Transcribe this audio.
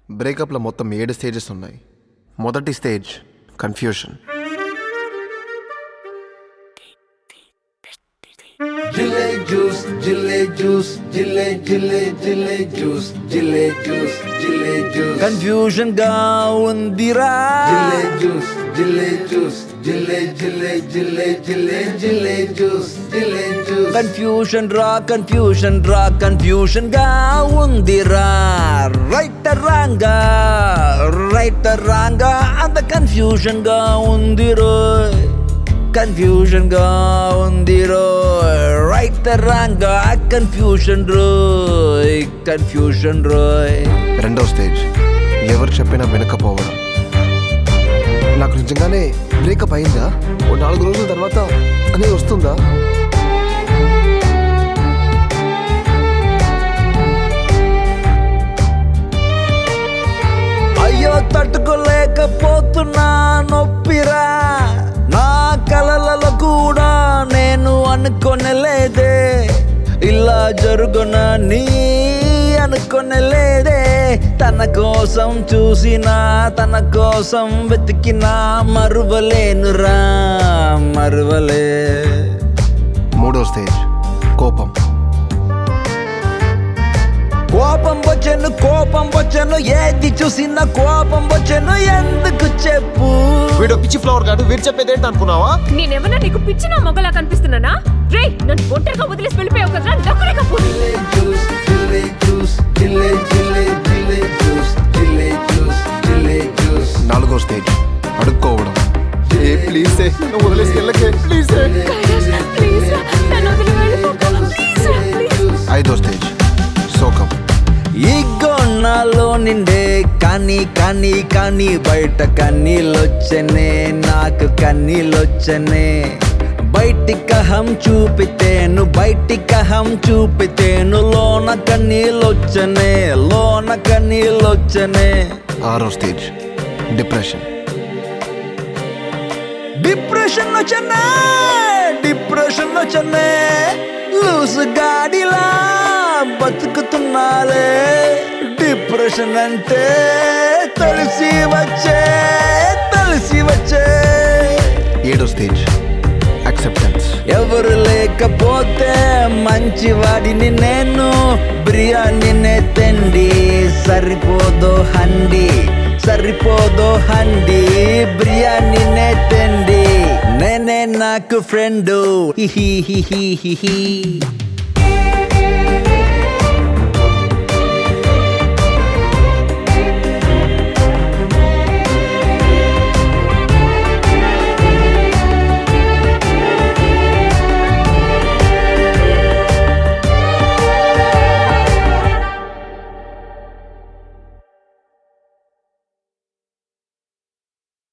బ్రేకప్లో మొత్తం ఏడు స్టేజెస్ ఉన్నాయి మొదటి స్టేజ్ కన్ఫ్యూషన్ జిల్లే జ్యూస్ జిల్లే జ్యూస్ జిల్లే జిల్లే జిల్లే జ్యూస్ జిల్లే జ్యూస్ జిల్లే జ్యూస్ కన్ఫ్యూజన్ గా ఉందిరా జిల్లే జ్యూస్ జిల్లే జ్యూస్ జిల్లే జిల్లే జిల్లే జిల్లే జిల్లే జ్యూస్ జిల్లే జ్యూస్ కన్ఫ్యూషన్ రా కన్ఫ్యూషన్ రా కన్ఫ్యూషన్ గా ఉందిరా రైట్ రాంగా రైట్ రాంగా అంత కన్ఫ్యూషన్ గా ఉందిరో కన్ఫ్యూజన్ గా ఉందిరో రైట్ రాంగా కన్ఫ్యూషన్ రోయ్ కన్ఫ్యూషన్ రోయ్ రెండో స్టేజ్ ఎవరు చెప్పినా వినకపోవడం నాకు నిజంగానే బ్రేకప్ అయిందా ఓ నాలుగు రోజుల తర్వాత అనేది వస్తుందా అయ్యో తట్టుకోలేకపోతున్నా నొప్పిరా నా కలలలో కూడా నేను అనుకొనలేదే ఇలా జరుగునని అనుకొనలేదే తన కోసం చూసినా తన కోసం వెతికినా మరువలేనురా మరువలే మూడో స్టేజ్ కోపం కోపం వచ్చను కోపం వచ్చను ఏది చూసినా కోపం వచ్చను ఎందుకు చెప్పు వీడు పిచ్చి ఫ్లవర్ కాదు వీడు చెప్పేది ఏంటి అనుకున్నావా నేనేమన్నా నీకు పిచ్చిన మొగలా కనిపిస్తున్నానా రే నన్ను ఒంటరిగా వదిలేసి వెళ్ళిపోయావు కదరా డబ్బులేక జిల్లే జ్యూస్ జిల్లే జ్యూస్ జిల్లే జిల్లే జిల్లే జ్యూస్ జిల్లే జ్యూస్ జిల్లే జ్యూస్ నాలుగో స్టేజ్ అడుక్కోవడం ఏ ప్లీజ్ నువ్వు వదిలేసి వెళ్ళకే ప్లీజ్ ప్లీజ్ నన్ను వదిలి వెళ్ళిపోక ప్లీజ్ ప్లీజ్ ఐదో స్టేజ్ శోకం ఇగో నాలో నిండే కానీ కానీ కానీ బయట కన్నీళ్ళొచ్చనే నాకు కన్నీళ్ళొచ్చనే బయటి కహం చూపితేను బయటి కహం చూపితేను లోన కన్నీళ్ళొచ్చనే లోన కన్నీళ్ళొచ్చనే ఆరో స్టేజ్ డిప్రెషన్ డిప్రెషన్ వచ్చనే డిప్రెషన్ వచ్చనే లూసు గాడిలా బతుకుతున్నాలే డిప్రెషన్ అంటే తెలిసి వచ్చే తెలిసి వచ్చే ఏడో స్టేజ్ యాక్సెప్టెన్స్ ఎవరు లేకపోతే మంచివాడిని నేను బిర్యానీనే తెండి సరిపోదో హండి సరిపోదో హండి బిర్యానీనే తెండి నేనే నాకు ఫ్రెండు హి హి హి హి హి